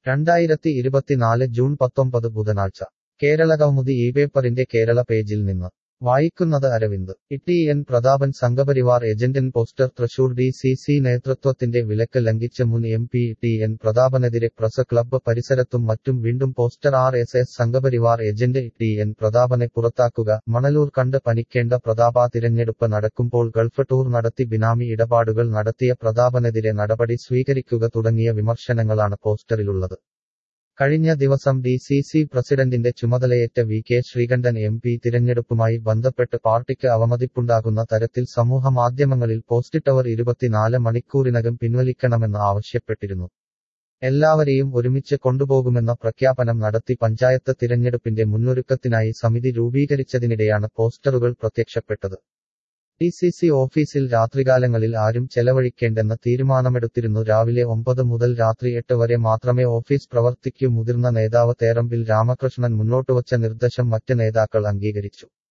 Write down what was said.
രണ്ടായിരത്തി ഇരുപത്തിനാല് ജൂൺ പത്തൊമ്പത് ബുധനാഴ്ച കേരള കൗമുദി ഈ പേപ്പറിന്റെ കേരള പേജിൽ നിന്ന് വായിക്കുന്നത് അരവിന്ദ് ഇ എൻ പ്രതാപൻ സംഘപരിവാർ ഏജന്റൻ poster Thrissur D C C നേതൃത്വത്തിന്റെ വിലക്ക് ലംഘിച്ച മുൻ എം പി ടി എൻ പ്രതാപനെതിരെ പ്രസ് ക്ലബ്ബ് പരിസരത്തും മറ്റും വീണ്ടും poster R S S Sangh Parivar agent T N പ്രതാപനെ പുറത്താക്കുക മണലൂർ കണ്ട് പനിക്കേണ്ട പ്രതാപ തിരഞ്ഞെടുപ്പ് നടക്കുമ്പോൾ ഗൾഫ് ടൂർ നടത്തി ബിനാമി ഇടപാടുകൾ നടത്തിയ പ്രതാപനെതിരെ നടപടി സ്വീകരിക്കുക തുടങ്ങിയ വിമർശനങ്ങളാണ് പോസ്റ്ററിലുള്ളത് കഴിഞ്ഞ ദിവസം ഡി സി സി പ്രസിഡന്റിന്റെ ചുമതലയേറ്റ V K Sreekandan M P തിരഞ്ഞെടുപ്പുമായി ബന്ധപ്പെട്ട് പാർട്ടിക്ക് അവമതിപ്പുണ്ടാകുന്ന തരത്തിൽ സമൂഹമാധ്യമങ്ങളിൽ പോസ്റ്റിട്ടവർ ഇരുപത്തിനാല് മണിക്കൂറിനകം പിൻവലിക്കണമെന്ന് ആവശ്യപ്പെട്ടിരുന്നു എല്ലാവരെയും ഒരുമിച്ച് കൊണ്ടുപോകുമെന്ന പ്രഖ്യാപനം നടത്തി പഞ്ചായത്ത് തിരഞ്ഞെടുപ്പിന്റെ മുന്നൊരുക്കത്തിനായി സമിതി രൂപീകരിച്ചതിനിടെയാണ് പോസ്റ്ററുകൾ പ്രത്യക്ഷപ്പെട്ടത് ഡി സി സി ഓഫീസിൽ രാത്രികാലങ്ങളിൽ ആരും ചെലവഴിക്കേണ്ടെന്ന തീരുമാനമെടുത്തിരുന്നു രാവിലെ ഒമ്പത് മുതൽ രാത്രി എട്ട് വരെ മാത്രമേ ഓഫീസ് പ്രവർത്തിക്കൂ മുതിർന്ന നേതാവ് തേറമ്പിൽ രാമകൃഷ്ണൻ മുന്നോട്ടുവച്ച നിർദ്ദേശം മറ്റ് നേതാക്കൾ അംഗീകരിച്ചു